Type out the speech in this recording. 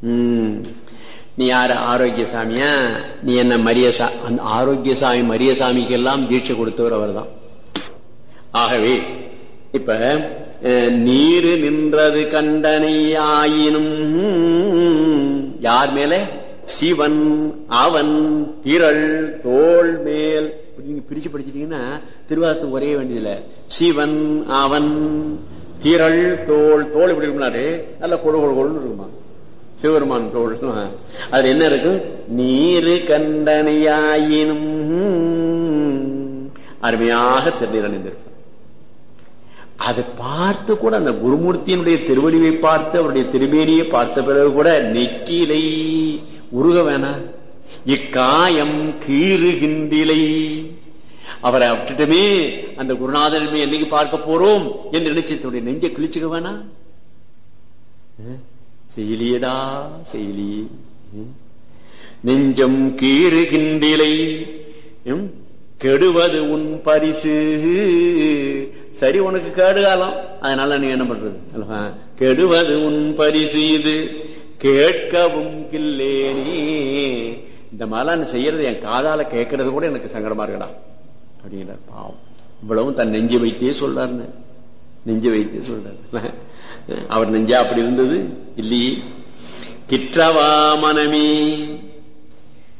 ம். நீ யாரு ஆரோக்கியசாமியா நீ என்ன மரியசா அந்த ஆரோக்கியசாமி மரியசாமிக்கு எல்லாம் தீட்சை கொடுத்தவர் அவர்தான் ஆகவே இப்ப அஹ், நீரு நின்றது கண்டனை ஆயினும் யார் மேல சிவன் அவன் திரள் தோள் மேல் இப்படி நீங்க பிரிச்சு படிச்சிட்டீங்கன்னா திருவாசத்துக்கு ஒரே வேண்டியதில்ல சிவன் அவன் திரள் தோள் தோல் எப்படி இருக்கும்னாரு நல்ல கொழு கொழு கொழுன்னு இருக்குமா சிவபெருமான் தோல் அதுல என்ன இருக்கும் நீரு கண்டனையாயினும் அருமையாக திருநீரணிந்திருக்கும் அதை பார்த்து கூட அந்த குருமூர்த்தியினுடைய திருவடிவை பார்த்து அவருடைய திருமேனியை பார்த்த பிறகு கூட நெக்கிலை உருக வேணாம் இக்காயம் கீறுகின்றிலை அவரை விட்டுட்டுமே அந்த குருநாதனமே என்னைக்கு பார்க்க போறோம் என்று நினைச்சதுடைய நெஞ்சை கிழிச்சுக்க வேணாம் செய்யலியடா செய்யலியே நெஞ்சம் கீறுகின்றிலை ம், கெடுவது உன் பரிசு சரி உனக்கு கேடு காலம் அதனால நீ என்ன பண்றது அல்லவா? கெடுவது உன் பரிசு இது கேட்கவும் கில்லேனே இந்த மாதிரிலாம் நீ செய்யறது என் காதால கேட்கறது கூட எனக்கு சங்கடமா இருக்கடா அப்படிங்கிறார் பாவம் இவ்வளவும் தன் நெஞ்சு வைத்தே சொல்றாருன்னு நெஞ்சு வைத்தே சொல்றாரு அவர் நெஞ்சா அப்படி இருந்தது இல்லையே கிற்றவா மனமே